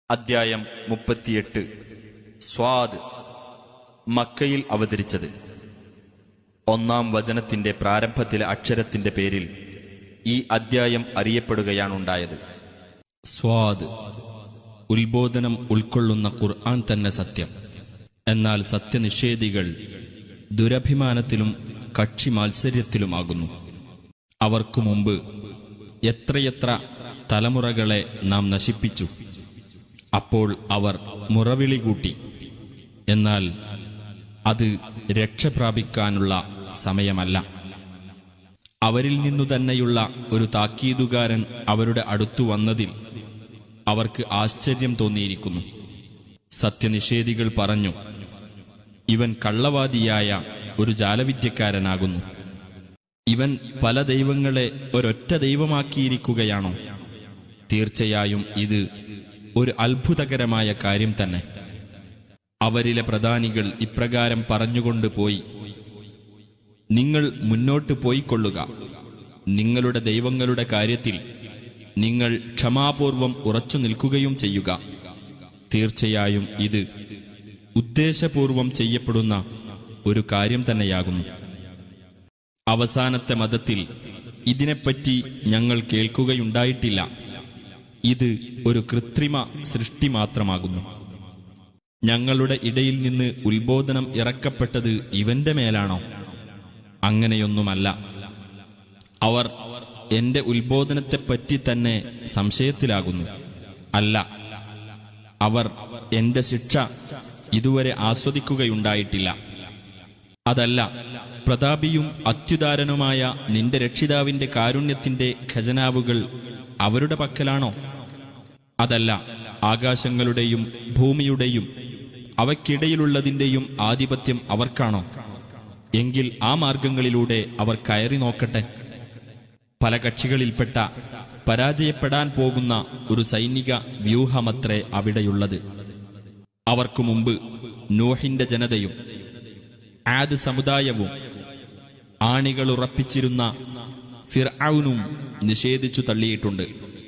അദ്ധ്യായം മുപ്പത്തിയെട്ട് സ്വാദ് മക്കയിൽ അവതരിച്ചത് ഒന്നാം വചനത്തിന്റെ പ്രാരംഭത്തിലെ അക്ഷരത്തിന്റെ പേരിൽ ഈ അദ്ധ്യായം അറിയപ്പെടുകയാണുണ്ടായത് സ്വാദ് ഉത്ബോധനം ഉൾക്കൊള്ളുന്ന ഖുർആൻ തന്നെ സത്യം എന്നാൽ സത്യനിഷേധികൾ ദുരഭിമാനത്തിലും കക്ഷി മാത്സര്യത്തിലുമാകുന്നു അവർക്കു മുമ്പ് എത്രയെത്ര തലമുറകളെ നാം നശിപ്പിച്ചു അപ്പോൾ അവർ മുറവിളി കൂട്ടി എന്നാൽ അത് രക്ഷ പ്രാപിക്കാനുള്ള സമയമല്ല അവരിൽ നിന്നു തന്നെയുള്ള ഒരു താക്കീതുകാരൻ അവരുടെ അടുത്തു വന്നതിൽ അവർക്ക് ആശ്ചര്യം തോന്നിയിരിക്കുന്നു സത്യനിഷേധികൾ പറഞ്ഞു ഇവൻ കള്ളവാദിയായ ഒരു ജാലവിദ്യക്കാരനാകുന്നു ഇവൻ പല ദൈവങ്ങളെ ഒരൊറ്റ ദൈവമാക്കിയിരിക്കുകയാണോ തീർച്ചയായും ഇത് ഒരു അത്ഭുതകരമായ കാര്യം തന്നെ അവരിലെ പ്രധാനികൾ ഇപ്രകാരം പറഞ്ഞുകൊണ്ട് പോയി നിങ്ങൾ മുന്നോട്ട് പോയിക്കൊള്ളുക നിങ്ങളുടെ ദൈവങ്ങളുടെ കാര്യത്തിൽ നിങ്ങൾ ക്ഷമാപൂർവം ഉറച്ചു നിൽക്കുകയും ചെയ്യുക തീർച്ചയായും ഇത് ഉദ്ദേശപൂർവം ചെയ്യപ്പെടുന്ന ഒരു കാര്യം തന്നെയാകുന്നു അവസാനത്തെ മതത്തിൽ ഇതിനെപ്പറ്റി ഞങ്ങൾ കേൾക്കുകയുണ്ടായിട്ടില്ല ഇത് ഒരു കൃത്രിമ സൃഷ്ടി മാത്രമാകുന്നു ഞങ്ങളുടെ ഇടയിൽ നിന്ന് ഉത്ബോധനം ഇറക്കപ്പെട്ടത് ഇവന്റെ മേലാണോ അങ്ങനെയൊന്നുമല്ല അവർ എന്റെ ഉത്ബോധനത്തെപ്പറ്റി തന്നെ സംശയത്തിലാകുന്നു അല്ല അവർ എന്റെ ശിക്ഷ ഇതുവരെ ആസ്വദിക്കുകയുണ്ടായിട്ടില്ല അതല്ല പ്രതാപിയും അത്യുദാരനുമായ നിന്റെ രക്ഷിതാവിന്റെ കാരുണ്യത്തിന്റെ ഖജനാവുകൾ അവരുടെ പക്കലാണോ അതല്ല ആകാശങ്ങളുടെയും ഭൂമിയുടെയും അവയ്ക്കിടയിലുള്ളതിന്റെയും ആധിപത്യം അവർക്കാണോ എങ്കിൽ ആ മാർഗങ്ങളിലൂടെ അവർ കയറി നോക്കട്ടെ പല കക്ഷികളിൽപ്പെട്ട പരാജയപ്പെടാൻ പോകുന്ന ഒരു സൈനിക വ്യൂഹമത്രേ അവിടെയുള്ളത് അവർക്കു മുമ്പ് നോഹിന്റെ ജനതയും ആദ് സമുദായവും ആണികളുറപ്പിച്ചിരുന്ന ഫിർഔനും നിഷേധിച്ചു തള്ളിയിട്ടുണ്ട്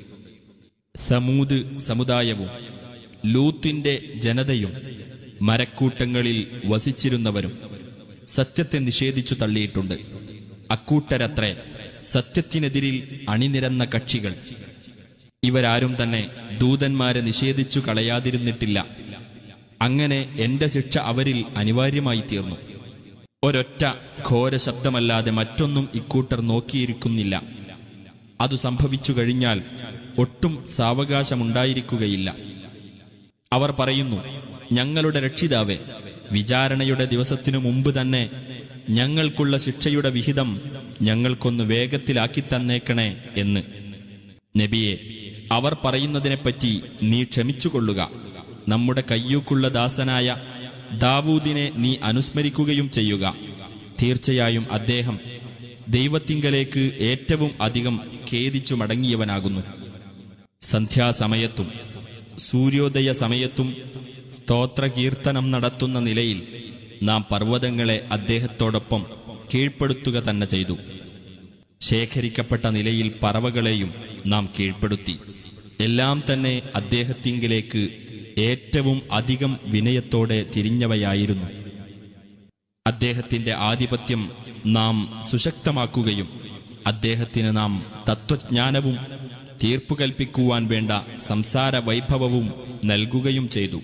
സമൂത് സമുദായവും ലൂത്തിന്റെ ജനതയും മരക്കൂട്ടങ്ങളിൽ വസിച്ചിരുന്നവരും സത്യത്തെ നിഷേധിച്ചു തള്ളിയിട്ടുണ്ട് അക്കൂട്ടരത്രേ സത്യത്തിനെതിരിൽ അണിനിരന്ന കക്ഷികൾ ഇവരാരും തന്നെ ദൂതന്മാരെ നിഷേധിച്ചു കളയാതിരുന്നിട്ടില്ല അങ്ങനെ എന്റെ ശിക്ഷ അവരിൽ അനിവാര്യമായി തീർന്നു ഒരൊറ്റ ഘോര ശബ്ദമല്ലാതെ മറ്റൊന്നും ഇക്കൂട്ടർ നോക്കിയിരിക്കുന്നില്ല അതു സംഭവിച്ചു കഴിഞ്ഞാൽ ഒട്ടും സാവകാശമുണ്ടായിരിക്കുകയില്ല അവർ പറയുന്നു ഞങ്ങളുടെ രക്ഷിതാവേ വിചാരണയുടെ ദിവസത്തിനു മുമ്പ് തന്നെ ഞങ്ങൾക്കുള്ള ശിക്ഷയുടെ വിഹിതം ഞങ്ങൾക്കൊന്ന് വേഗത്തിലാക്കി തന്നേക്കണേ എന്ന് നബിയെ അവർ പറയുന്നതിനെപ്പറ്റി നീ ക്ഷമിച്ചുകൊള്ളുക നമ്മുടെ കയ്യൂക്കുള്ള ദാസനായ ദാവൂദിനെ നീ അനുസ്മരിക്കുകയും ചെയ്യുക തീർച്ചയായും അദ്ദേഹം ദൈവത്തിങ്കലേക്ക് ഏറ്റവും അധികം ഖേദിച്ചു മടങ്ങിയവനാകുന്നു സന്ധ്യാസമയത്തും സൂര്യോദയ സമയത്തും സ്തോത്രകീർത്തനം നടത്തുന്ന നിലയിൽ നാം പർവ്വതങ്ങളെ അദ്ദേഹത്തോടൊപ്പം കീഴ്പ്പെടുത്തുക തന്നെ ചെയ്തു ശേഖരിക്കപ്പെട്ട നിലയിൽ പറവകളെയും നാം കീഴ്പ്പെടുത്തി എല്ലാം തന്നെ അദ്ദേഹത്തിങ്കിലേക്ക് ഏറ്റവും അധികം വിനയത്തോടെ തിരിഞ്ഞവയായിരുന്നു അദ്ദേഹത്തിന്റെ ആധിപത്യം നാം സുശക്തമാക്കുകയും അദ്ദേഹത്തിന് നാം തത്വജ്ഞാനവും തീർപ്പു കൽപ്പിക്കുവാൻ വേണ്ട സംസാര വൈഭവവും നൽകുകയും ചെയ്തു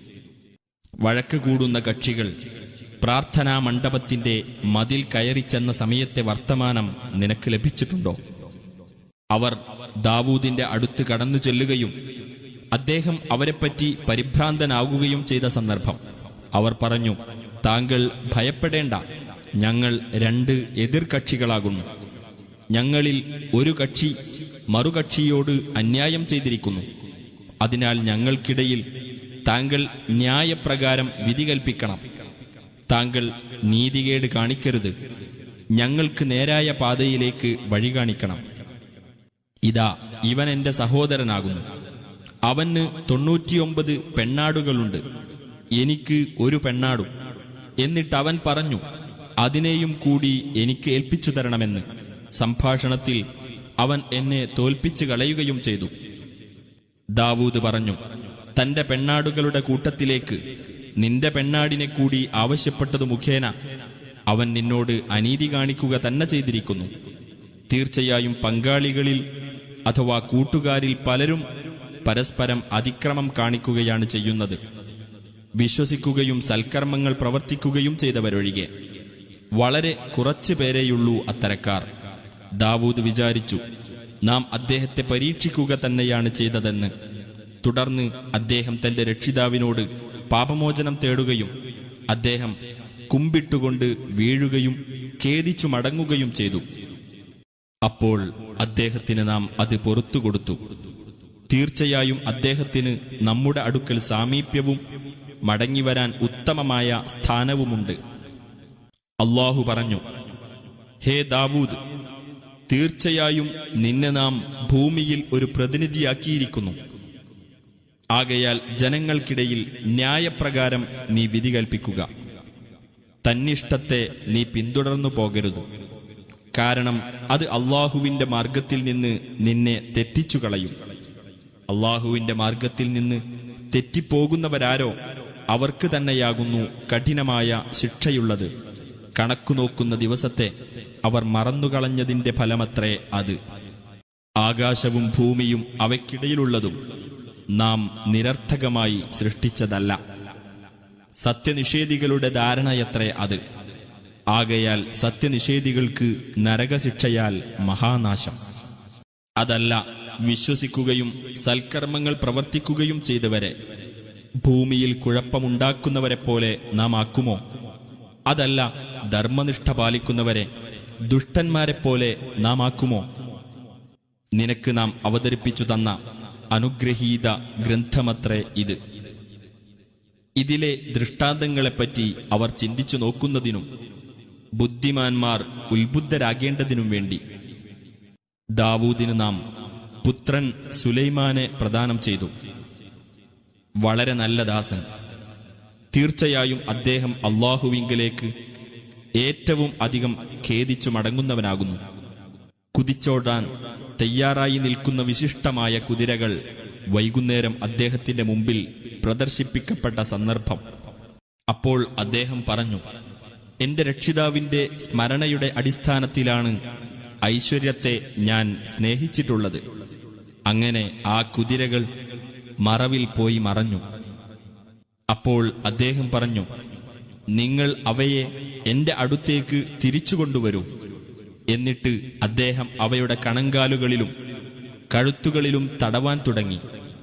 വഴക്ക് കൂടുന്ന കക്ഷികൾ പ്രാർത്ഥനാ മണ്ഡപത്തിന്റെ മതിൽ കയറിച്ചെന്ന സമയത്തെ വർത്തമാനം നിനക്ക് ലഭിച്ചിട്ടുണ്ടോ അവർ ദാവൂദിന്റെ അടുത്ത് കടന്നു ചെല്ലുകയും അദ്ദേഹം അവരെപ്പറ്റി പരിഭ്രാന്തനാകുകയും ചെയ്ത സന്ദർഭം അവർ പറഞ്ഞു താങ്കൾ ഭയപ്പെടേണ്ട ഞങ്ങൾ രണ്ട് എതിർകക്ഷികളാകുന്നു ഞങ്ങളിൽ ഒരു കക്ഷി മറുകക്ഷിയോട് അന്യായം ചെയ്തിരിക്കുന്നു അതിനാൽ ഞങ്ങൾക്കിടയിൽ താങ്കൾ ന്യായപ്രകാരം വിധി കൽപ്പിക്കണം താങ്കൾ നീതികേട് കാണിക്കരുത് ഞങ്ങൾക്ക് നേരായ പാതയിലേക്ക് വഴി കാണിക്കണം ഇതാ ഇവൻ എന്റെ സഹോദരനാകുന്നു അവന് തൊണ്ണൂറ്റിയൊമ്പത് പെണ്ണാടുകളുണ്ട് എനിക്ക് ഒരു പെണ്ണാടും എന്നിട്ട് അവൻ പറഞ്ഞു അതിനെയും കൂടി എനിക്ക് ഏൽപ്പിച്ചു തരണമെന്ന് സംഭാഷണത്തിൽ അവൻ എന്നെ തോൽപ്പിച്ചു കളയുകയും ചെയ്തു ദാവൂദ് പറഞ്ഞു തന്റെ പെണ്ണാടുകളുടെ കൂട്ടത്തിലേക്ക് നിന്റെ പെണ്ണാടിനെ കൂടി ആവശ്യപ്പെട്ടതു മുഖേന അവൻ നിന്നോട് അനീതി കാണിക്കുക തന്നെ ചെയ്തിരിക്കുന്നു തീർച്ചയായും പങ്കാളികളിൽ അഥവാ കൂട്ടുകാരിൽ പലരും പരസ്പരം അതിക്രമം കാണിക്കുകയാണ് ചെയ്യുന്നത് വിശ്വസിക്കുകയും സൽക്കർമ്മങ്ങൾ പ്രവർത്തിക്കുകയും ചെയ്തവരൊഴികെ വളരെ കുറച്ചു പേരെയുള്ളൂ അത്തരക്കാർ ദാവൂദ് വിചാരിച്ചു നാം അദ്ദേഹത്തെ പരീക്ഷിക്കുക തന്നെയാണ് ചെയ്തതെന്ന് തുടർന്ന് അദ്ദേഹം തന്റെ രക്ഷിതാവിനോട് പാപമോചനം തേടുകയും അദ്ദേഹം കുമ്പിട്ടുകൊണ്ട് വീഴുകയും ഖേദിച്ചു മടങ്ങുകയും ചെയ്തു അപ്പോൾ അദ്ദേഹത്തിന് നാം അത് പൊറത്തു കൊടുത്തു തീർച്ചയായും അദ്ദേഹത്തിന് നമ്മുടെ അടുക്കൽ സാമീപ്യവും മടങ്ങിവരാൻ ഉത്തമമായ സ്ഥാനവുമുണ്ട് അള്ളാഹു പറഞ്ഞു ഹേ ദാവൂദ് തീർച്ചയായും നിന്നെ നാം ഭൂമിയിൽ ഒരു പ്രതിനിധിയാക്കിയിരിക്കുന്നു ആകയാൽ ജനങ്ങൾക്കിടയിൽ ന്യായപ്രകാരം നീ വിധി കൽപ്പിക്കുക തന്നിഷ്ടത്തെ നീ പിന്തുടർന്നു പോകരുത് കാരണം അത് അള്ളാഹുവിന്റെ മാർഗത്തിൽ നിന്ന് നിന്നെ തെറ്റിച്ചു കളയും അള്ളാഹുവിന്റെ മാർഗത്തിൽ നിന്ന് തെറ്റിപ്പോകുന്നവരാരോ അവർക്ക് തന്നെയാകുന്നു കഠിനമായ ശിക്ഷയുള്ളത് കണക്കു നോക്കുന്ന ദിവസത്തെ അവർ മറന്നുകളഞ്ഞതിന്റെ ഫലമത്രേ അത് ആകാശവും ഭൂമിയും അവയ്ക്കിടയിലുള്ളതും നാം നിരർത്ഥകമായി സൃഷ്ടിച്ചതല്ല സത്യനിഷേധികളുടെ ധാരണയത്രേ അത് ആകയാൽ സത്യനിഷേധികൾക്ക് നരകശിക്ഷയാൽ മഹാനാശം അതല്ല വിശ്വസിക്കുകയും സൽക്കർമ്മങ്ങൾ പ്രവർത്തിക്കുകയും ചെയ്തവരെ ഭൂമിയിൽ കുഴപ്പമുണ്ടാക്കുന്നവരെ പോലെ നാം ആക്കുമോ അതല്ല ധർമ്മനിഷ്ഠ പാലിക്കുന്നവരെ ദുഷ്ടന്മാരെപ്പോലെ നാം ആക്കുമോ നിനക്ക് നാം അവതരിപ്പിച്ചു തന്ന അനുഗ്രഹീത ഗ്രന്ഥമത്രേ ഇത് ഇതിലെ ദൃഷ്ടാന്തങ്ങളെപ്പറ്റി അവർ ചിന്തിച്ചു നോക്കുന്നതിനും ബുദ്ധിമാന്മാർ ഉത്ബുദ്ധരാകേണ്ടതിനും വേണ്ടി ദാവൂദിന് നാം പുത്രൻ സുലൈമാനെ പ്രദാനം ചെയ്തു വളരെ നല്ല ദാസൻ തീർച്ചയായും അദ്ദേഹം അള്ളാഹുവിങ്കലേക്ക് ഏറ്റവും അധികം ഖേദിച്ചു മടങ്ങുന്നവനാകുന്നു കുതിച്ചോടാൻ തയ്യാറായി നിൽക്കുന്ന വിശിഷ്ടമായ കുതിരകൾ വൈകുന്നേരം അദ്ദേഹത്തിന്റെ മുമ്പിൽ പ്രദർശിപ്പിക്കപ്പെട്ട സന്ദർഭം അപ്പോൾ അദ്ദേഹം പറഞ്ഞു എന്റെ രക്ഷിതാവിന്റെ സ്മരണയുടെ അടിസ്ഥാനത്തിലാണ് ഐശ്വര്യത്തെ ഞാൻ സ്നേഹിച്ചിട്ടുള്ളത് അങ്ങനെ ആ കുതിരകൾ മറവിൽ പോയി മറഞ്ഞു അപ്പോൾ അദ്ദേഹം പറഞ്ഞു നിങ്ങൾ അവയെ എന്റെ അടുത്തേക്ക് തിരിച്ചു കൊണ്ടുവരൂ എന്നിട്ട് അദ്ദേഹം അവയുടെ കണങ്കാലുകളിലും കഴുത്തുകളിലും തടവാൻ തുടങ്ങി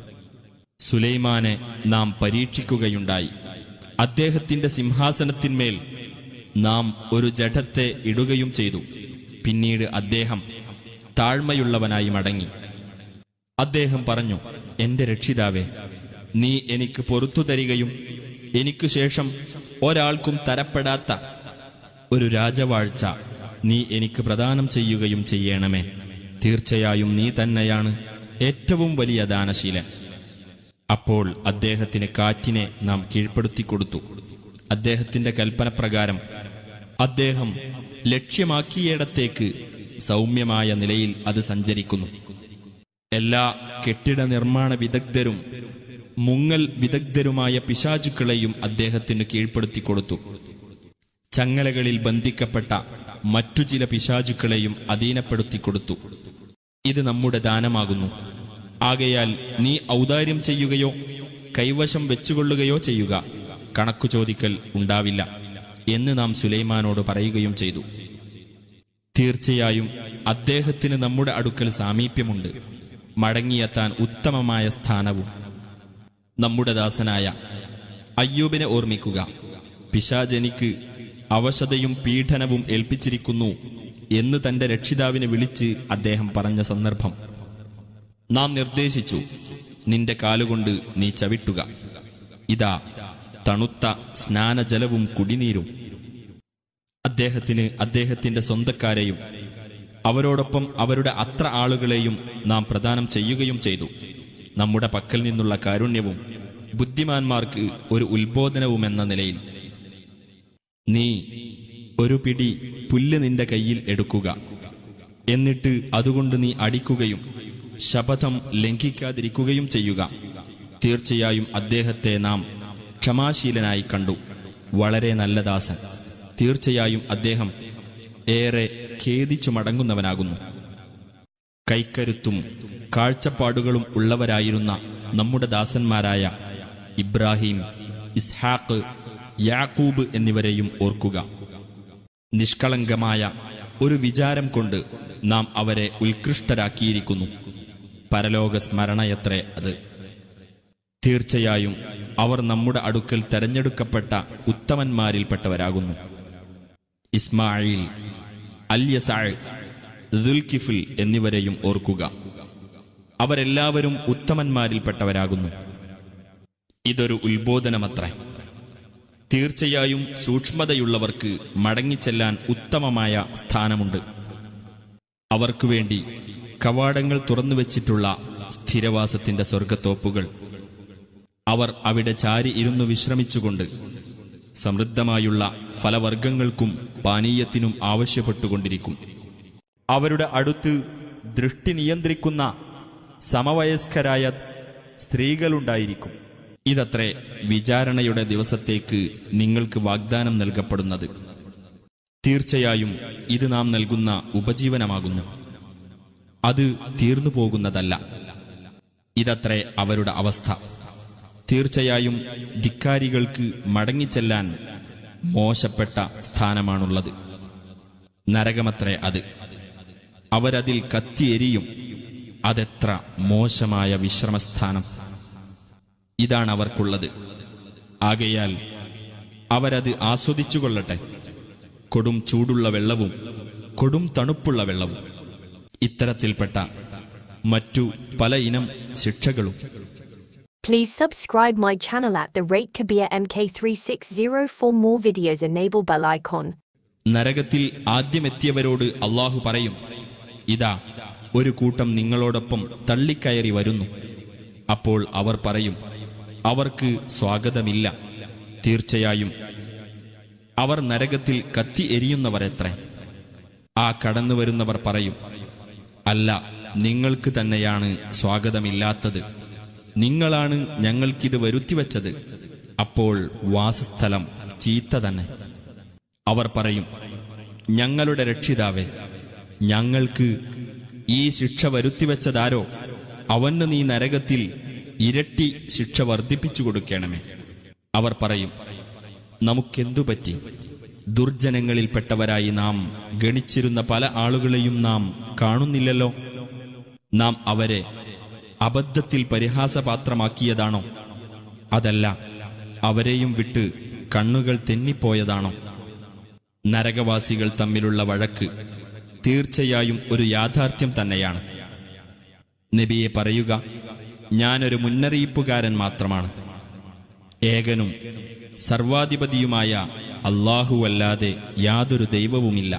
സുലൈമാനെ നാം പരീക്ഷിക്കുകയുണ്ടായി അദ്ദേഹത്തിന്റെ സിംഹാസനത്തിന്മേൽ നാം ഒരു ജഡത്തെ ഇടുകയും ചെയ്തു പിന്നീട് അദ്ദേഹം താഴ്മയുള്ളവനായി മടങ്ങി അദ്ദേഹം പറഞ്ഞു എന്റെ രക്ഷിതാവേ നീ എനിക്ക് പൊറത്തു തരികയും എനിക്കു ശേഷം ഒരാൾക്കും തരപ്പെടാത്ത ഒരു രാജവാഴ്ച നീ എനിക്ക് പ്രദാനം ചെയ്യുകയും ചെയ്യണമേ തീർച്ചയായും നീ തന്നെയാണ് ഏറ്റവും വലിയ ദാനശീലൻ അപ്പോൾ അദ്ദേഹത്തിന് കാറ്റിനെ നാം കീഴ്പ്പെടുത്തിക്കൊടുത്തു അദ്ദേഹത്തിന്റെ കൽപ്പനപ്രകാരം അദ്ദേഹം ലക്ഷ്യമാക്കിയിടത്തേക്ക് സൗമ്യമായ നിലയിൽ അത് സഞ്ചരിക്കുന്നു എല്ലാ കെട്ടിട നിർമ്മാണ വിദഗ്ധരും മുങ്ങൽ വിദഗ്ധരുമായ പിശാചുക്കളെയും അദ്ദേഹത്തിന് കീഴ്പ്പെടുത്തിക്കൊടുത്തു ചങ്ങലകളിൽ ബന്ധിക്കപ്പെട്ട മറ്റു ചില പിശാചുക്കളെയും അധീനപ്പെടുത്തിക്കൊടുത്തു ഇത് നമ്മുടെ ദാനമാകുന്നു ആകയാൽ നീ ഔദാര്യം ചെയ്യുകയോ കൈവശം വെച്ചുകൊള്ളുകയോ ചെയ്യുക കണക്കു ചോദിക്കൽ ഉണ്ടാവില്ല എന്ന് നാം സുലൈമാനോട് പറയുകയും ചെയ്തു തീർച്ചയായും അദ്ദേഹത്തിന് നമ്മുടെ അടുക്കൽ സാമീപ്യമുണ്ട് മടങ്ങിയെത്താൻ ഉത്തമമായ സ്ഥാനവും നമ്മുടെ ദാസനായ അയ്യൂബിനെ ഓർമ്മിക്കുക പിശാജനിക്ക് അവശതയും പീഡനവും ഏൽപ്പിച്ചിരിക്കുന്നു എന്ന് തന്റെ രക്ഷിതാവിനെ വിളിച്ച് അദ്ദേഹം പറഞ്ഞ സന്ദർഭം നാം നിർദ്ദേശിച്ചു നിന്റെ കാലുകൊണ്ട് നീ ചവിട്ടുക ഇതാ തണുത്ത സ്നാനജലവും കുടിനീരും അദ്ദേഹത്തിന് അദ്ദേഹത്തിന്റെ സ്വന്തക്കാരെയും അവരോടൊപ്പം അവരുടെ അത്ര ആളുകളെയും നാം പ്രദാനം ചെയ്യുകയും ചെയ്തു നമ്മുടെ പക്കൽ നിന്നുള്ള കാരുണ്യവും ബുദ്ധിമാന്മാർക്ക് ഒരു ഉത്ബോധനവുമെന്ന നിലയിൽ നീ ഒരു പിടി പുല്ല് നിന്റെ കയ്യിൽ എടുക്കുക എന്നിട്ട് അതുകൊണ്ട് നീ അടിക്കുകയും ശപഥം ലംഘിക്കാതിരിക്കുകയും ചെയ്യുക തീർച്ചയായും അദ്ദേഹത്തെ നാം ക്ഷമാശീലനായി കണ്ടു വളരെ നല്ല ദാസൻ തീർച്ചയായും അദ്ദേഹം ഏറെ ഖേദിച്ചു മടങ്ങുന്നവനാകുന്നു കൈക്കരുത്തും കാഴ്ചപ്പാടുകളും ഉള്ളവരായിരുന്ന നമ്മുടെ ദാസന്മാരായ ഇബ്രാഹിം ഇസ്ഹാഖ് യാക്കൂബ് എന്നിവരെയും ഓർക്കുക നിഷ്കളങ്കമായ ഒരു വിചാരം കൊണ്ട് നാം അവരെ ഉത്കൃഷ്ടരാക്കിയിരിക്കുന്നു പരലോക സ്മരണയത്രേ അത് തീർച്ചയായും അവർ നമ്മുടെ അടുക്കൽ തെരഞ്ഞെടുക്കപ്പെട്ട ഉത്തമന്മാരിൽപ്പെട്ടവരാകുന്നു ഇസ്മായിൽ അല്യസാഴ് ദുൽകിഫിൽ എന്നിവരെയും ഓർക്കുക അവരെല്ലാവരും ഉത്തമന്മാരിൽപ്പെട്ടവരാകുന്നു ഇതൊരു ഉത്ബോധനമത്രേ തീർച്ചയായും സൂക്ഷ്മതയുള്ളവർക്ക് മടങ്ങിച്ചെല്ലാൻ ഉത്തമമായ സ്ഥാനമുണ്ട് അവർക്കു വേണ്ടി കവാടങ്ങൾ തുറന്നുവച്ചിട്ടുള്ള സ്ഥിരവാസത്തിന്റെ സ്വർഗത്തോപ്പുകൾ അവർ അവിടെ ചാരി ഇരുന്നു വിശ്രമിച്ചുകൊണ്ട് സമൃദ്ധമായുള്ള ഫലവർഗങ്ങൾക്കും പാനീയത്തിനും ആവശ്യപ്പെട്ടുകൊണ്ടിരിക്കും അവരുടെ അടുത്ത് ദൃഷ്ടി നിയന്ത്രിക്കുന്ന സമവയസ്കരായ സ്ത്രീകളുണ്ടായിരിക്കും ഇതത്രേ വിചാരണയുടെ ദിവസത്തേക്ക് നിങ്ങൾക്ക് വാഗ്ദാനം നൽകപ്പെടുന്നത് തീർച്ചയായും ഇത് നാം നൽകുന്ന ഉപജീവനമാകുന്നു അത് തീർന്നു പോകുന്നതല്ല ഇതത്രേ അവരുടെ അവസ്ഥ തീർച്ചയായും ധിക്കാരികൾക്ക് മടങ്ങിച്ചെല്ലാൻ മോശപ്പെട്ട സ്ഥാനമാണുള്ളത് നരകമത്രേ അത് അവരതിൽ കത്തിയെരിയും അതെത്ര മോശമായ വിശ്രമസ്ഥാനം ഇതാണ് അവർക്കുള്ളത് ആകയാൽ അവരത് ആസ്വദിച്ചുകൊള്ളട്ടെ കൊടും ചൂടുള്ള വെള്ളവും കൊടും തണുപ്പുള്ള വെള്ളവും ഇത്തരത്തിൽപ്പെട്ട മറ്റു പല ഇനം ശിക്ഷകളും Please subscribe my channel at the rate Kabir MK360 for more videos. Enable bell icon. നരകത്തിൽ ആദ്യമെത്തിയവരോട് അള്ളാഹു പറയും ഇതാ ഒരു കൂട്ടം നിങ്ങളോടൊപ്പം തള്ളിക്കയറി വരുന്നു അപ്പോൾ അവർ പറയും അവർക്ക് സ്വാഗതമില്ല തീർച്ചയായും അവർ നരകത്തിൽ കത്തി എരിയുന്നവരെത്രേ ആ കടന്നു വരുന്നവർ പറയും അല്ല നിങ്ങൾക്ക് തന്നെയാണ് സ്വാഗതമില്ലാത്തത് നിങ്ങളാണ് ഞങ്ങൾക്കിത് വരുത്തിവെച്ചത് അപ്പോൾ വാസസ്ഥലം ചീത്ത തന്നെ അവർ പറയും ഞങ്ങളുടെ രക്ഷിതാവേ ഞങ്ങൾക്ക് ഈ ശിക്ഷ വരുത്തിവെച്ചതാരോ അവന് നീ നരകത്തിൽ ഇരട്ടി ശിക്ഷ വർദ്ധിപ്പിച്ചു കൊടുക്കണമേ അവർ പറയും നമുക്കെന്തു പറ്റി ദുർജനങ്ങളിൽപ്പെട്ടവരായി നാം ഗണിച്ചിരുന്ന പല ആളുകളെയും നാം കാണുന്നില്ലല്ലോ നാം അവരെ അബദ്ധത്തിൽ പരിഹാസപാത്രമാക്കിയതാണോ അതല്ല അവരെയും വിട്ട് കണ്ണുകൾ തെന്നിപ്പോയതാണോ നരകവാസികൾ തമ്മിലുള്ള വഴക്ക് തീർച്ചയായും ഒരു യാഥാർത്ഥ്യം തന്നെയാണ് നബിയെ പറയുക ഞാനൊരു മുന്നറിയിപ്പുകാരൻ മാത്രമാണ് ഏകനും സർവാധിപതിയുമായ അല്ലാഹുവല്ലാതെ യാതൊരു ദൈവവുമില്ല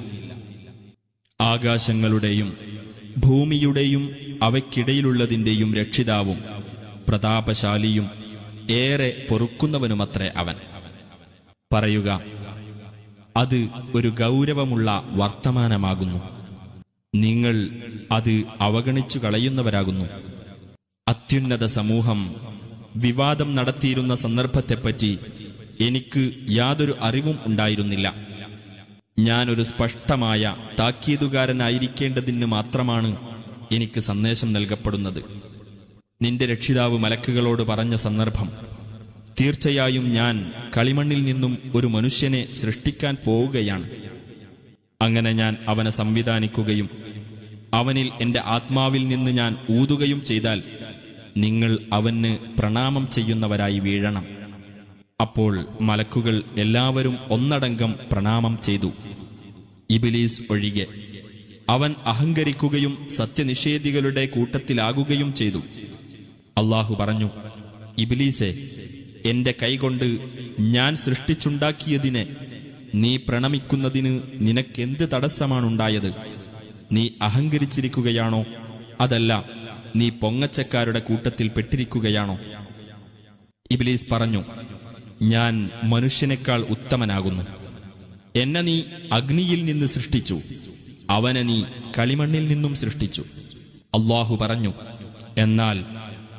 ആകാശങ്ങളുടെയും ഭൂമിയുടെയും അവയ്ക്കിടയിലുള്ളതിന്റെയും രക്ഷിതാവും പ്രതാപശാലിയും ഏറെ പൊറുക്കുന്നവനുമത്രേ അവൻ പറയുക അത് ഒരു ഗൗരവമുള്ള വർത്തമാനമാകുന്നു നിങ്ങൾ അത് അവഗണിച്ചു കളയുന്നവരാകുന്നു അത്യുന്നത സമൂഹം വിവാദം നടത്തിയിരുന്ന സന്ദർഭത്തെപ്പറ്റി എനിക്ക് യാതൊരു അറിവും ഉണ്ടായിരുന്നില്ല ഞാനൊരു സ്പഷ്ടമായ താക്കീതുകാരനായിരിക്കേണ്ടതിന് മാത്രമാണ് എനിക്ക് സന്ദേശം നൽകപ്പെടുന്നത് നിന്റെ രക്ഷിതാവ് മലക്കുകളോട് പറഞ്ഞ സന്ദർഭം തീർച്ചയായും ഞാൻ കളിമണ്ണിൽ നിന്നും ഒരു മനുഷ്യനെ സൃഷ്ടിക്കാൻ പോവുകയാണ് അങ്ങനെ ഞാൻ അവനെ സംവിധാനിക്കുകയും അവനിൽ എന്റെ ആത്മാവിൽ നിന്ന് ഞാൻ ഊതുകയും ചെയ്താൽ നിങ്ങൾ അവന് പ്രണാമം ചെയ്യുന്നവരായി വീഴണം അപ്പോൾ മലക്കുകൾ എല്ലാവരും ഒന്നടങ്കം പ്രണാമം ചെയ്തു ഇബിലീസ് ഒഴികെ അവൻ അഹങ്കരിക്കുകയും സത്യനിഷേധികളുടെ കൂട്ടത്തിലാകുകയും ചെയ്തു അള്ളാഹു പറഞ്ഞു ഇബിലീസെ എന്റെ കൈകൊണ്ട് ഞാൻ സൃഷ്ടിച്ചുണ്ടാക്കിയതിനെ നീ പ്രണമിക്കുന്നതിന് നിനക്കെന്ത് തടസ്സമാണുണ്ടായത് നീ അഹങ്കരിച്ചിരിക്കുകയാണോ അതല്ല നീ പൊങ്ങച്ചക്കാരുടെ കൂട്ടത്തിൽ പെട്ടിരിക്കുകയാണോ ഇബിലീസ് പറഞ്ഞു ഞാൻ മനുഷ്യനേക്കാൾ ഉത്തമനാകുന്നു എന്നെ നീ അഗ്നിയിൽ നിന്ന് സൃഷ്ടിച്ചു അവനെ നീ കളിമണ്ണിൽ നിന്നും സൃഷ്ടിച്ചു അള്ളാഹു പറഞ്ഞു എന്നാൽ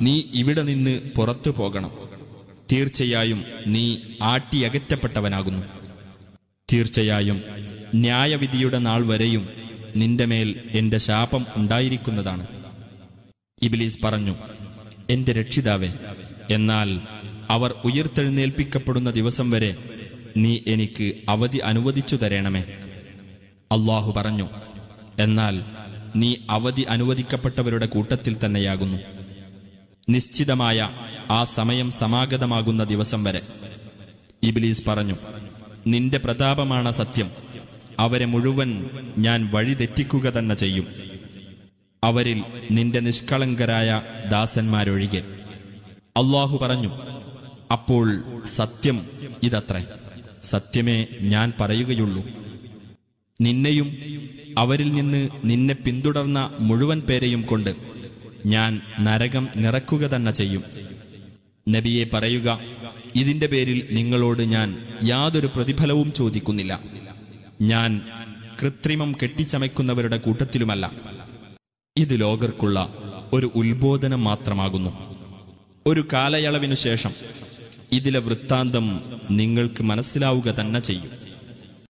നീ ഇവിടെ നിന്ന് പുറത്തു പോകണം തീർച്ചയായും നീ ആട്ടിയകറ്റപ്പെട്ടവനാകുന്നു തീർച്ചയായും ന്യായവിധിയുടെ നാൾ വരെയും നിന്റെ മേൽ എന്റെ ശാപം ഉണ്ടായിരിക്കുന്നതാണ് ഇബിലീസ് പറഞ്ഞു എന്റെ രക്ഷിതാവേ എന്നാൽ അവർ ഉയർത്തെഴുന്നേൽപ്പിക്കപ്പെടുന്ന ദിവസം വരെ നീ എനിക്ക് അവധി അനുവദിച്ചു തരണമേ അള്ളാഹു പറഞ്ഞു എന്നാൽ നീ അവധി അനുവദിക്കപ്പെട്ടവരുടെ കൂട്ടത്തിൽ തന്നെയാകുന്നു നിശ്ചിതമായ ആ സമയം സമാഗതമാകുന്ന ദിവസം വരെ ഇബിലീസ് പറഞ്ഞു നിന്റെ പ്രതാപമാണ് സത്യം അവരെ മുഴുവൻ ഞാൻ വഴിതെറ്റിക്കുക തന്നെ ചെയ്യും അവരിൽ നിന്റെ നിഷ്കളങ്കരായ ദാസന്മാരൊഴികെ അള്ളാഹു പറഞ്ഞു അപ്പോൾ സത്യം ഇതത്രേ സത്യമേ ഞാൻ പറയുകയുള്ളൂ നിന്നെയും അവരിൽ നിന്ന് നിന്നെ പിന്തുടർന്ന മുഴുവൻ പേരെയും കൊണ്ട് ഞാൻ നരകം നിറക്കുക തന്നെ ചെയ്യും നബിയെ പറയുക ഇതിന്റെ പേരിൽ നിങ്ങളോട് ഞാൻ യാതൊരു പ്രതിഫലവും ചോദിക്കുന്നില്ല ഞാൻ കൃത്രിമം കെട്ടിച്ചമയ്ക്കുന്നവരുടെ കൂട്ടത്തിലുമല്ല ഇത് ലോകർക്കുള്ള ഒരു ഉത്ബോധനം മാത്രമാകുന്നു ഒരു കാലയളവിനു ശേഷം ഇതിലെ വൃത്താന്തം നിങ്ങൾക്ക് മനസ്സിലാവുക തന്നെ ചെയ്യും